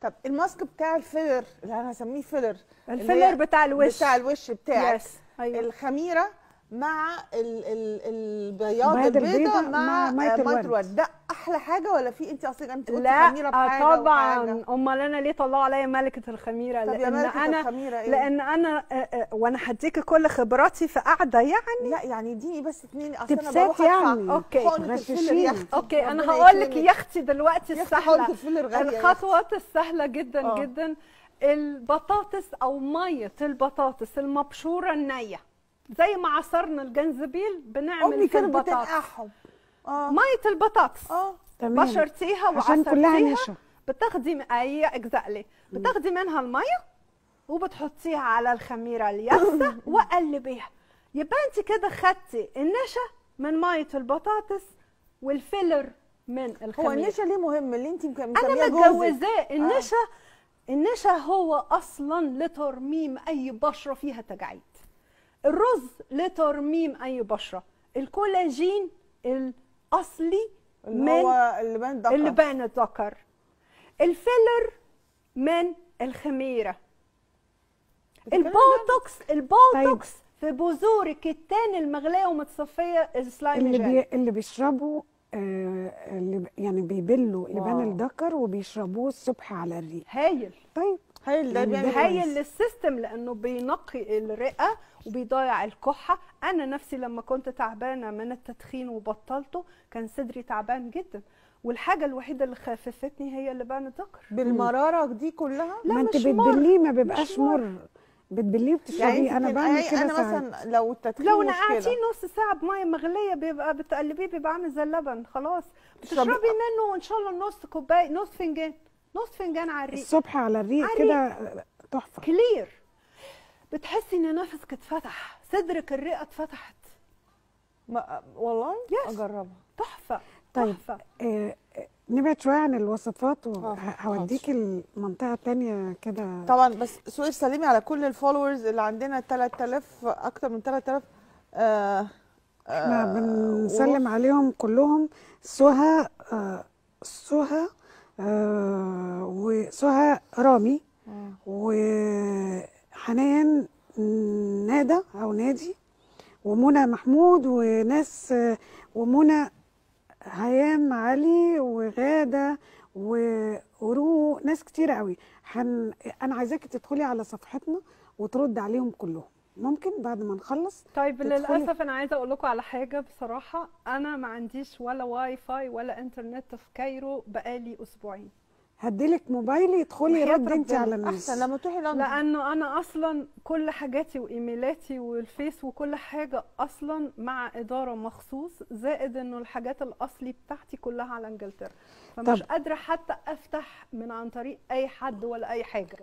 طب الماسك بتاع الفيلر اللي انا هسميه فيلر اللي الفيلر هي بتاع الوش بتاع الوش بتاعك يس ايوه الخميره مع ال ال البياض بياض البيضاء البيضة مع مع مية آه، الورد. الورد ده احلى حاجه ولا في انت اصلا انت قلتي لا خميره آه بحاجه طبعا وحاجة. امال انا ليه طلعوا عليا ملكه الخميره طب يا لان مالكة انا الخميره ايه لان انا آه، آه، وانا هديكي كل خبراتي في قاعده يعني لا يعني اديني بس اتنين اصل انا تبسات بروح أدفع يعني. أوكي. حقنة الفيلر غشاشين. يا أختي. اوكي انا ربنا هقول لك يكرمك. يا اختي دلوقتي يا أختي حقنة السهله الفيلر غاليه يا أختي. الخطوات السهله جدا آه. جدا البطاطس او ميه البطاطس المبشوره النيه زي ما عصرنا الجنزبيل بنعمل امي في كانت البطاطس بتنقعهم اه ميه البطاطس اه تمام بشرتيها عشان كلها وعصرتيها نشا بتاخدي م- اي اجزاء بتاخدي منها الميه وبتحطيها على الخميره اليابسه وقلبيها يبقى انت كده خدتي النشا من ميه البطاطس والفيلر من هو الخميره النشا ليه مهم اللي انت مسميه انا جوزك متجوزاه النشا النشا هو اصلا لترميم اي بشره فيها تجاعيد الرز لترميم اي بشره الكولاجين الاصلي اللي من هو اللبان دقر اللي بان الذكر الفيلر من الخميره بتتكلمي البوتوكس البوتوكس في بذور الكتان المغليه ومتصفيه السلايم اللي جل. بي... اللي بيشربوا آه اللي ب- يعني بيبلوا لبان واو. الذكر وبيشربوه الصبح على الريق هايل طيب هايل ده يعني بيعمل ده إيه؟ هايل للسيستم لانه بينقي الرئه وبيضيع الكحه انا نفسي لما كنت تعبانه من التدخين وبطلته كان صدري تعبان جدا والحاجه الوحيده اللي خففتني هي لبان الذكر بالمراره دي كلها لا ما انت مش مر. بتبليه ما بيبقاش مش مر. مر بتبليه وبتشربيه يعني انا انت بعمل بتبقى- كده انا ساعات مثلا لو التدخين لو مشكله نقعتيه نص ساعه بميه مغليه بيبقى بتقلبيه بيبقى عامل زي اللبن خلاص بتشربي- بتشربي منه ان شاء الله نص كوبايه نص فنجان نص فنجان على الريق الصبح على الريق على كده تحفه كلير بتحسي ان نفسك اتفتح صدرك الرئه اتفتحت ما والله Yes. اجربها تحفه طيب. تحفه آه آه، نبعد شويه عن الوصفات آه، وهوديك المنطقه التانية كده طبعا بس سؤال سليمي على كل الفولورز اللي عندنا 3000 اكتر من 3000 آه احنا آه، بنسلم ونص. عليهم كلهم سهى آه سهى آه وسهى رامي آه. وحنان نادى او نادي ومنى محمود وناس آه، ومنى هيام علي وغاده ورو ناس كتيره قوي حن... انا عايزاكي تدخلي على صفحتنا وترد عليهم كلهم ممكن بعد ما نخلص طيب تدخلي- للاسف انا عايزه اقول لكم على حاجه بصراحه انا ما عنديش ولا واي فاي ولا انترنت في كايرو بقالي اسبوعين هديلك موبايلي ادخلي وحياة رد انت ربنا. على الناس احسن لما تروحي لندن لانه انا اصلا كل حاجاتي وايميلاتي والفيس وكل حاجه اصلا مع اداره مخصوص زائد انه الحاجات الاصلي بتاعتي كلها على انجلترا فمش طب. قادره حتى افتح من عن طريق اي حد ولا اي حاجه